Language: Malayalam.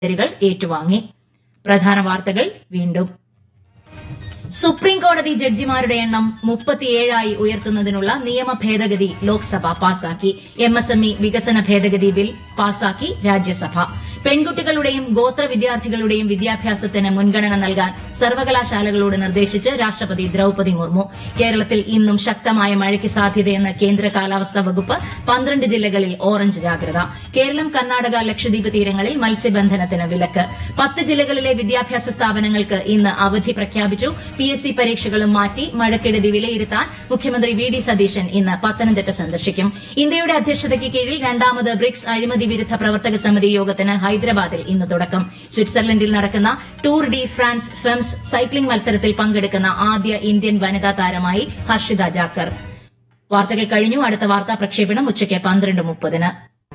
കൾ ഏറ്റുവാങ്ങി പ്രധാന വാർത്തകൾ വീണ്ടും സുപ്രീം കോടതി ജഡ്ജിമാരുടെ എണ്ണം മുപ്പത്തിയേഴായി ഉയർത്തുന്നതിനുള്ള നിയമ ഭേദഗതി ലോക്സഭ പാസാക്കി എം എസ് എം ഇ വികസന ഭേദഗതി ബിൽ പാസാക്കി രാജ്യസഭ പെൺകുട്ടികളുടെയും ഗോത്ര വിദ്യാർത്ഥികളുടെയും വിദ്യാഭ്യാസത്തിന് മുൻഗണന നൽകാൻ സർവകലാശാലകളോട് നിർദ്ദേശിച്ച് രാഷ്ട്രപതി ദ്രൌപതി മുർമു കേരളത്തിൽ ഇന്നും ശക്തമായ മഴയ്ക്ക് സാധ്യതയെന്ന് കേന്ദ്ര കാലാവസ്ഥാ വകുപ്പ് പന്ത്രണ്ട് ജില്ലകളിൽ ഓറഞ്ച് ജാഗ്രത കേരളം കർണാടക ലക്ഷദ്വീപ് തീരങ്ങളിൽ മത്സ്യബന്ധനത്തിന് വിലക്ക് പത്ത് ജില്ലകളിലെ വിദ്യാഭ്യാസ സ്ഥാപനങ്ങൾക്ക് ഇന്ന് അവധി പ്രഖ്യാപിച്ചു പി എസ് സി പരീക്ഷകളും മാറ്റി മഴക്കെടുതി വിലയിരുത്താൻ മുഖ്യമന്ത്രി വി ഡി സതീശൻ ഇന്ന് പത്തനംതിട്ട സന്ദർശിക്കും ഇന്ത്യയുടെ അധ്യക്ഷതയ്ക്ക് കീഴിൽ രണ്ടാമത് ബ്രിക്സ് അഴിമതി വിരുദ്ധ പ്രവർത്തക സമിതി യോഗത്തിന് ഹൈദരാബാദിൽ ഇന്ന് തുടക്കം സ്വിറ്റ്സർലൻഡിൽ നടക്കുന്ന Tour de France Femmes cycling മത്സരത്തിൽ പങ്കെടുക്കുന്ന ആദ്യ ഇന്ത്യൻ വനിതാ താരമായി ഹർഷിത ജാക്കർ വാർത്തകൾ കഴിഞ്ഞു അടുത്ത വാർത്താ പ്രക്ഷേപണം ഉച്ചയ്ക്ക് പന്ത്രണ്ട് മുപ്പതിന്